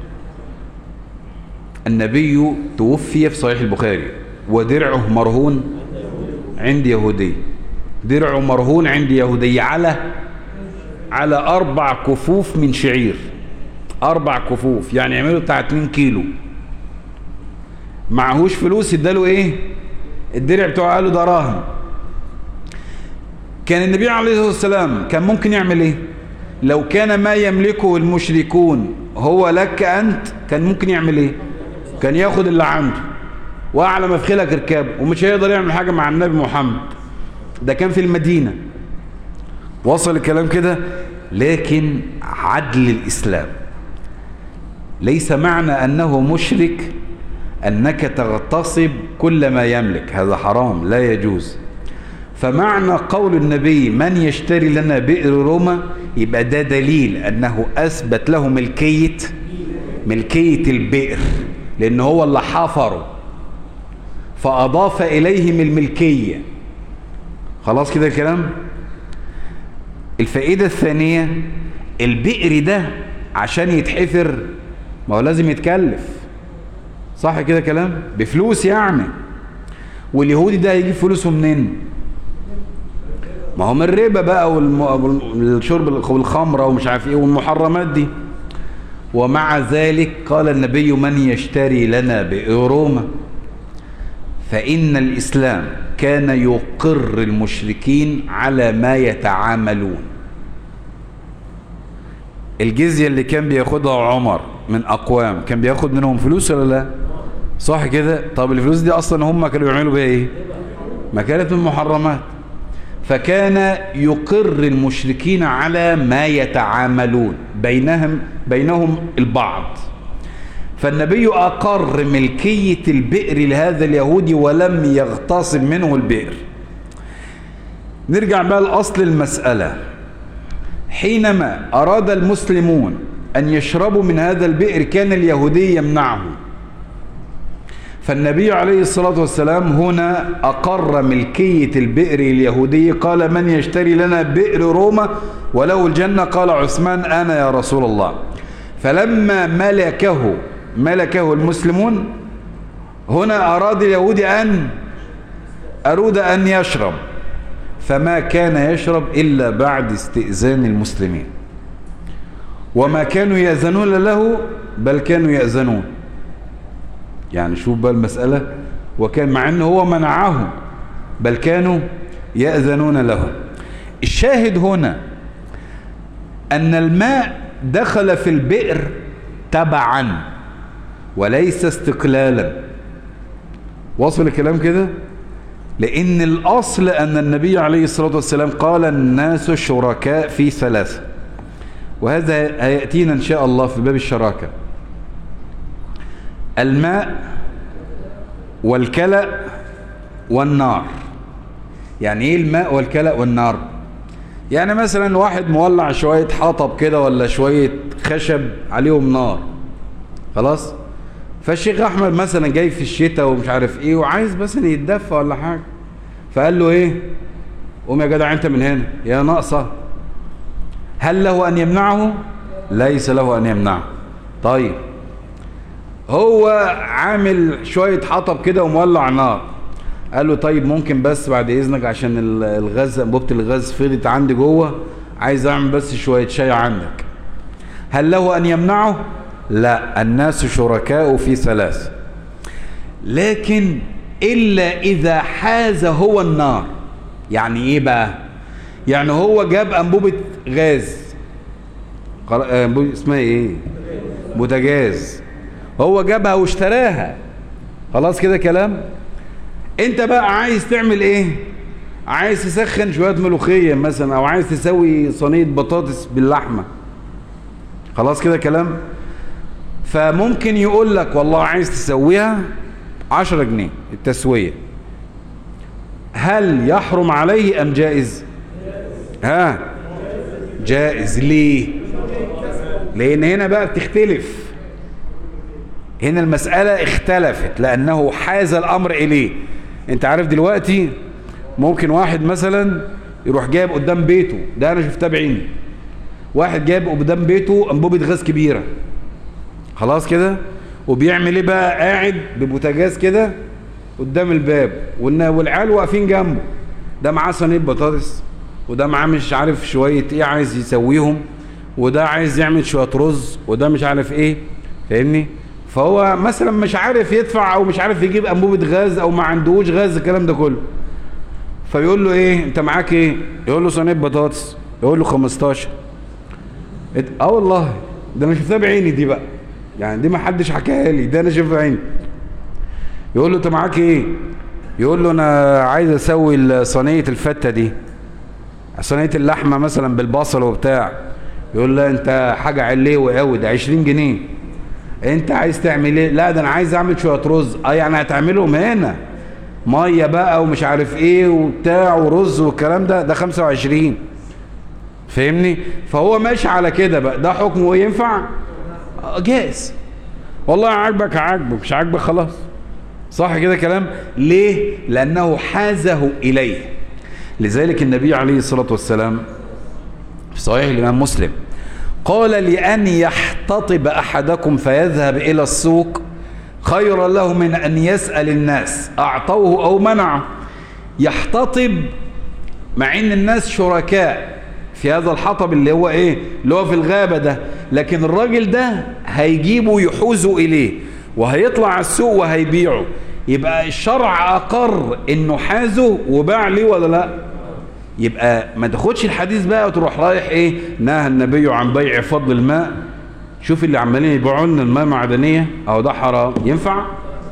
النبي توفي في صحيح البخاري ودرعه مرهون عند يهودي درعه مرهون عند يهودي على على أربع كفوف من شعير أربع كفوف يعني يعملوا بتاع 2 كيلو معهوش فلوس اداله ايه الدرع بتوعه قالوا ده راهن كان النبي عليه الصلاة والسلام كان ممكن يعمل ايه لو كان ما يملكه المشركون هو لك أنت كان ممكن يعمل ايه كان ياخد اللي عنده وأعلى مفخلك ركابه ومش هيقدر يعمل حاجة مع النبي محمد ده كان في المدينة وصل الكلام كده لكن عدل الإسلام ليس معنى أنه مشرك أنك تغتصب كل ما يملك هذا حرام لا يجوز فمعنى قول النبي من يشتري لنا بئر روما يبقى ده دليل أنه أثبت له ملكية ملكية البئر لأن هو اللي حفره فأضاف إليهم الملكية خلاص كده الكلام الفائدة الثانية البئر ده عشان يتحفر ما هو لازم يتكلف صح كده كلام بفلوس يعني واليهودي ده هيجيب فلوسه منين ما هو من الربا بقى والشرب والخمره ومش عارف ايه والمحرمات دي ومع ذلك قال النبي من يشتري لنا بإروما فإن الإسلام كان يقر المشركين على ما يتعاملون الجزية اللي كان بياخدها عمر من أقوام كان بياخد منهم فلوس ولا لا صح كده طب الفلوس دي أصلا هم كانوا بيعملوا بيها إيه ما كانت من محرمات فكان يقر المشركين على ما يتعاملون بينهم بينهم البعض فالنبي أقر ملكية البئر لهذا اليهودي ولم يغتصب منه البئر نرجع بقى لأصل المسألة حينما أراد المسلمون أن يشربوا من هذا البئر كان اليهودي يمنعه فالنبي عليه الصلاة والسلام هنا أقر ملكية البئر اليهودي قال من يشتري لنا بئر روما وله الجنة قال عثمان أنا يا رسول الله فلما ملكه ملكه المسلمون هنا أراد اليهودي أن أرود أن يشرب فما كان يشرب إلا بعد استئذان المسلمين وما كانوا يأذنون له بل كانوا يأذنون يعني شوف بقى المسألة وكان مع أنه هو منعه بل كانوا يأذنون له الشاهد هنا أن الماء دخل في البئر تبعا وليس استقلالا وصل الكلام كده لأن الأصل أن النبي عليه الصلاة والسلام قال الناس شركاء في ثلاثة وهذا هيأتينا إن شاء الله في باب الشراكة الماء والكلأ والنار يعني ايه الماء والكلأ والنار يعني مثلا واحد مولع شوية حطب كده ولا شوية خشب عليهم نار خلاص فالشيخ احمد مثلا جاي في الشتاء ومش عارف ايه وعايز بس يتدفى ولا حاجة فقال له ايه قوم يا جدع انت من هنا يا ناقصة هل له ان يمنعه ليس له ان يمنعه طيب هو عامل شوية حطب كده ومولع نار قال له طيب ممكن بس بعد اذنك عشان الغاز انبوبة الغاز فضت عندي جوه عايز اعمل بس شوية شاي عندك هل له ان يمنعه لا الناس شركاء في ثلاث لكن الا اذا حاز هو النار يعني ايه بقى يعني هو جاب انبوبة غاز اسمها ايه بوتاجاز هو جابها واشتراها خلاص كده كلام انت بقى عايز تعمل ايه عايز تسخن شوية ملوخية مثلا او عايز تسوي صينية بطاطس باللحمة خلاص كده كلام فممكن يقول لك والله عايز تسويها عشرة جنيه التسوية هل يحرم عليه ام جائز ها جائز ليه لان هنا بقى بتختلف هنا المسألة اختلفت لأنه حاز الأمر إليه أنت عارف دلوقتي ممكن واحد مثلا يروح جايب قدام بيته ده أنا شفتها بعيني واحد جايب قدام بيته أنبوبة غاز كبيرة خلاص كده وبيعمل ايه بقى قاعد ببوتاجاز كده قدام الباب والعيال واقفين جنبه ده معاه صينيه بطاطس وده معاه مش عارف شويه ايه عايز يسويهم وده عايز يعمل شويه رز وده مش عارف ايه فاهمني فهو مثلا مش عارف يدفع او مش عارف يجيب انبوبه غاز او ما عندهوش غاز الكلام ده كله فيقول له ايه انت معاك ايه يقول له صينيه بطاطس يقول له 15 اه والله ده انا شفتها بعيني دي بقى يعني دي ما حدش حكاها لي ده انا شايفها بعيني يقول له انت معاك ايه يقول له انا عايز اسوي صينيه الفته دي صينيه اللحمه مثلا بالبصل وبتاع يقول له انت حاجه عليه وقوي ده 20 جنيه انت عايز تعمل ايه لا ده انا عايز اعمل شويه رز اه يعني هتعملهم هنا ميه بقى ومش عارف ايه وبتاع ورز والكلام ده ده 25 فاهمني فهو ماشي على كده بقى ده حكمه ينفع جائز والله عاجبك عاجبك مش عاجبك خلاص صح كده كلام ليه لانه حازه اليه لذلك النبي عليه الصلاه والسلام في صحيح الامام مسلم قال لأن يحتطب أحدكم فيذهب إلى السوق خيرا له من أن يسأل الناس أعطوه أو منعه يحتطب مع أن الناس شركاء في هذا الحطب اللي هو إيه اللي هو في الغابة ده لكن الراجل ده هيجيبه يحوزه إليه وهيطلع على السوق وهيبيعه يبقى الشرع أقر إنه حازه وباع ليه ولا لا يبقى ما تاخدش الحديث بقى وتروح رايح ايه نهى النبي عن بيع فضل الماء شوف اللي عمالين يبيعوا لنا الماء معدنيه اهو ده حرام ينفع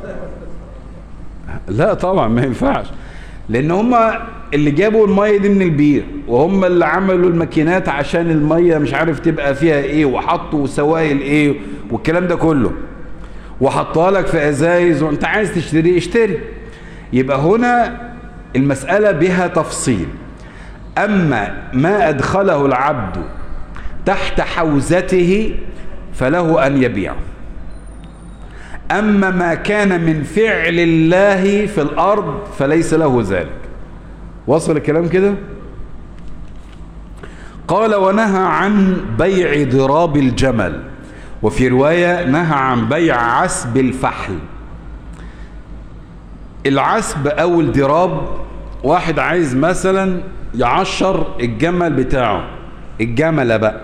لا طبعا ما ينفعش لان هم اللي جابوا الميه دي من البير وهم اللي عملوا الماكينات عشان الميه مش عارف تبقى فيها ايه وحطوا سوائل ايه والكلام ده كله وحطها لك في ازايز وانت عايز تشتري اشتري يبقى هنا المسألة بها تفصيل أما ما أدخله العبد تحت حوزته فله أن يبيعه أما ما كان من فعل الله في الأرض فليس له ذلك وصل الكلام كده قال ونهى عن بيع ضراب الجمل وفي رواية نهى عن بيع عسب الفحل العسب أو الضراب واحد عايز مثلا يعشر الجمل بتاعه الجملة بقى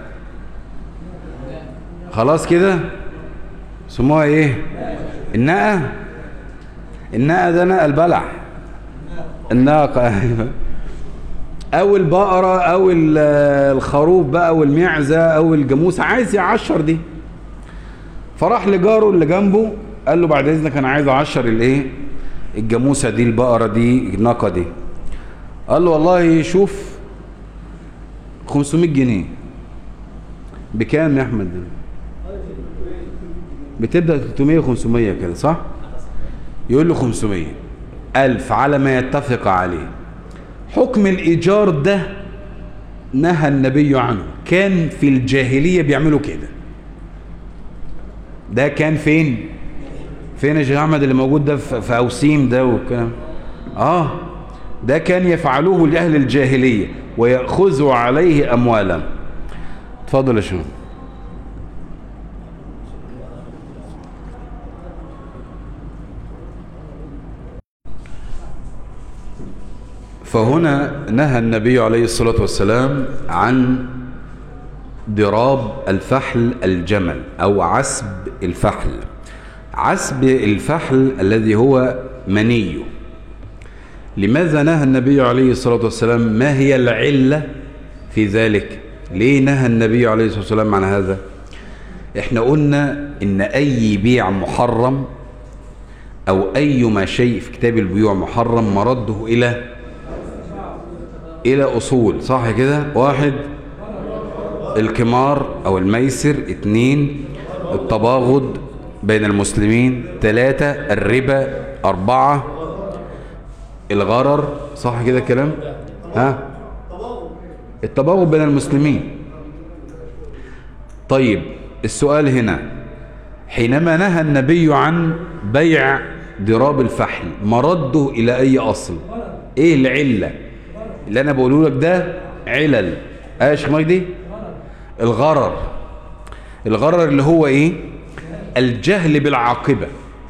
خلاص كده سموها ايه الناقة الناقة ده ناقة البلع الناقة او البقرة او الخروف بقى او المعزة او الجاموسة عايز يعشر دي فراح لجاره اللي جنبه قال له بعد اذنك انا عايز اعشر الايه الجاموسة دي البقرة دي الناقة دي قال له والله شوف 500 جنيه بكام يا احمد بتبدأ 300 500 كده صح يقول له 500 ألف على ما يتفق عليه حكم الإيجار ده نهى النبي عنه كان في الجاهلية بيعملوا كده ده كان فين فين يا شيخ احمد اللي موجود ده في اوسيم ده والكلام اه ده كان يفعلوه لاهل الجاهليه وياخذوا عليه اموالا اتفضل يا شيخ فهنا نهى النبي عليه الصلاة والسلام عن ضراب الفحل الجمل أو عسب الفحل عسب الفحل الذي هو مني لماذا نهى النبي عليه الصلاة والسلام ما هي العلة في ذلك ليه نهى النبي عليه الصلاة والسلام عن هذا احنا قلنا ان اي بيع محرم او ايما شيء في كتاب البيوع محرم مرده الى الى اصول صح كده واحد الكمار او الميسر اتنين التباغض بين المسلمين ثلاثة الربا أربعة الغرر صح كده الكلام ها التباغض بين المسلمين طيب السؤال هنا حينما نهى النبي عن بيع ضراب الفحل مرده إلى أي أصل إيه العلة اللي أنا بقوله لك ده علل ايش مجدي الغرر الغرر اللي هو ايه الجهل بالعاقبة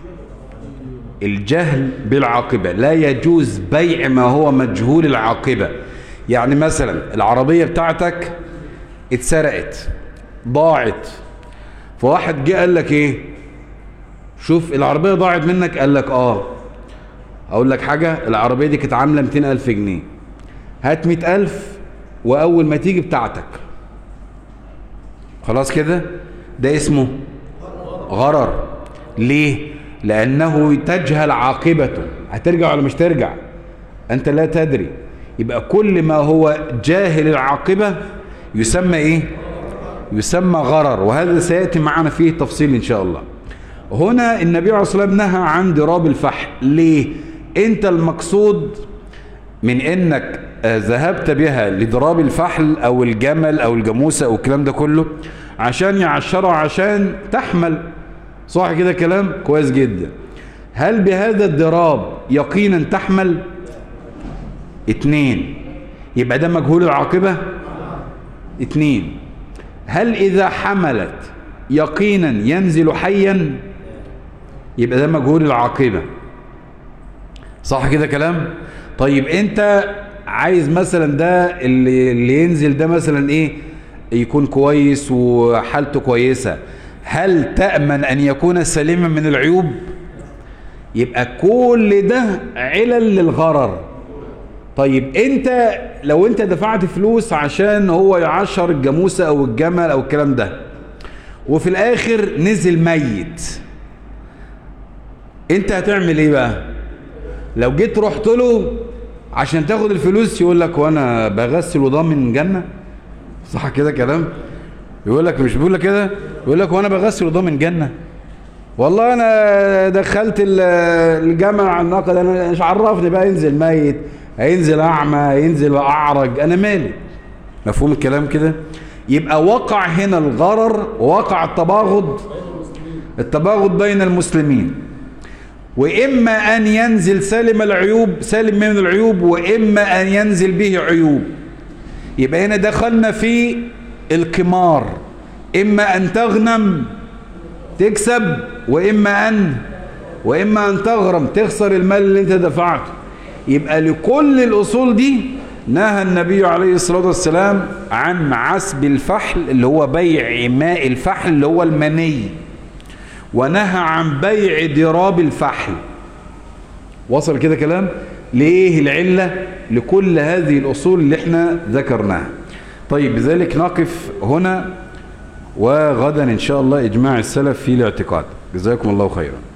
الجهل بالعاقبة لا يجوز بيع ما هو مجهول العاقبة يعني مثلا العربية بتاعتك اتسرقت ضاعت فواحد جه قال لك ايه شوف العربية ضاعت منك قال لك اه اقول لك حاجة العربية دي كانت عاملة 200 الف جنيه هات 100 الف واول ما تيجي بتاعتك خلاص كده ده اسمه غرر ليه لانه تجهل عاقبته هترجع ولا مش ترجع انت لا تدري يبقى كل ما هو جاهل العاقبة يسمى ايه يسمى غرر وهذا سيأتي معنا فيه تفصيل ان شاء الله هنا النبي عليه الصلاة والسلام نهى عن ضراب الفحل ليه انت المقصود من انك ذهبت بها لضراب الفحل او الجمل او الجاموسة او الكلام ده كله عشان يعشرها عشان تحمل صح كده كلام كويس جدا هل بهذا الضراب يقينا تحمل اتنين يبقى ده مجهول العاقبة اتنين هل اذا حملت يقينا ينزل حيا يبقى ده مجهول العاقبة صح كده كلام طيب انت عايز مثلا ده اللي, اللي ينزل ده مثلا ايه يكون كويس وحالته كويسة هل تأمن ان يكون سليما من العيوب يبقى كل ده علل للغرر طيب انت لو انت دفعت فلوس عشان هو يعشر الجاموسة او الجمل او الكلام ده وفي الاخر نزل ميت انت هتعمل ايه بقى لو جيت رحت له عشان تاخد الفلوس يقول لك وانا بغسل وضامن جنة صح كده كلام يقول لك مش بيقول لك كده يقول لك وانا بغسل وضامن جنة والله انا دخلت الجمل على الناقه ده انا مش عرفني بقى ينزل ميت هينزل اعمى هينزل اعرج انا مالي مفهوم الكلام كده يبقى وقع هنا الغرر ووقع التباغض التباغض بين المسلمين وإما أن ينزل سالم العيوب سالم من العيوب وإما أن ينزل به عيوب يبقى هنا دخلنا في القمار إما أن تغنم تكسب وإما أن وإما أن تغرم تخسر المال اللي انت دفعته يبقى لكل الأصول دي نهى النبي عليه الصلاة والسلام عن عسب الفحل اللي هو بيع ماء الفحل اللي هو المني ونهى عن بيع ضراب الفحل وصل كده كلام ليه العلة لكل هذه الأصول اللي احنا ذكرناها طيب بذلك نقف هنا وغدا إن شاء الله إجماع السلف في الاعتقاد جزاكم الله خيرا